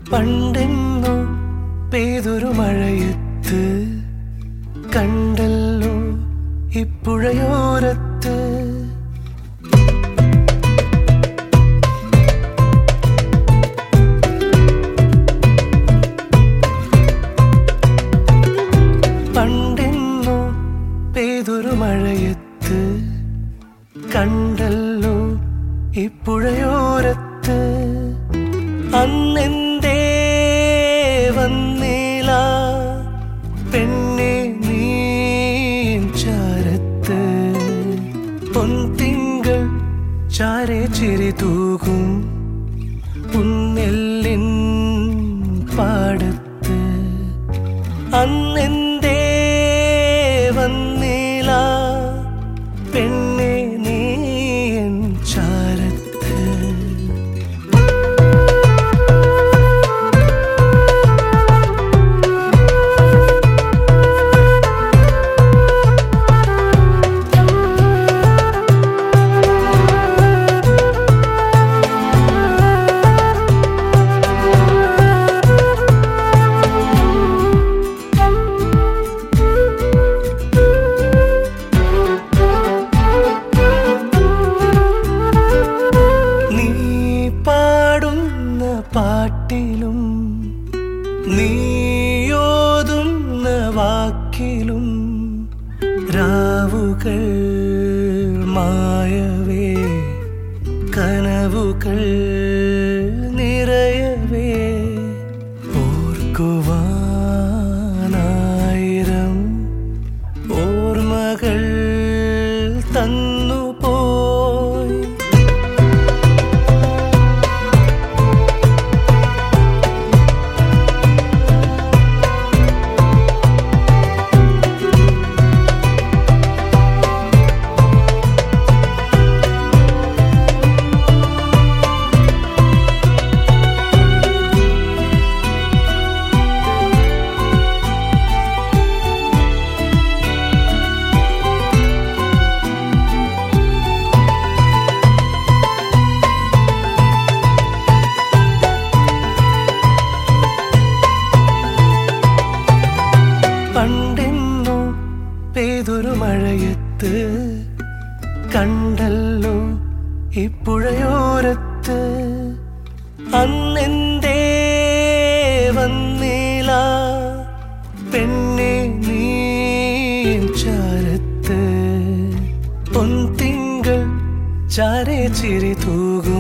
പണ്ടെന്നോ പെയ്തൊരു മഴയത്ത് കണ്ടല്ലോ ഇപ്പുഴയോരത്ത് പണ്ടെന്നോ പെയ്തൊരു മഴയത്ത് കണ്ടല്ലോ ഇപ്പുഴയോരത്ത് അന്നെന്തേ വന്നില്ല പെണ്ണെ നീ ചാരത്ത് പൊൻതിങ്കൾ ചാരെ ചിരി തൂകും പുന്നെല്ലിൻ പാടത്ത് അന്നെന്തേ വന്നില്ല പെണ്ണെ നീ എൻ ചാരത്ത് നീ പാടുന്ന പാട്ടിലും നീയോതുന്ന വാക്കിലും രാവുകൾ മായവേ കനവുകൾ നിറയവേ ഓർക്കുവാനായിരം ഓർമ്മകൾ തന്നുപോയി പണ്ടെന്നോ പെയ്തൊരു മഴയത്ത് കണ്ടല്ലോ ഇപ്പുഴയോരത്ത് അന്നെന്തേ വന്നില്ല പെണ്ണെ നീ എൻ ചാരത്ത് പൊൻതിങ്കൾ ചാരെ ചിരി തൂകും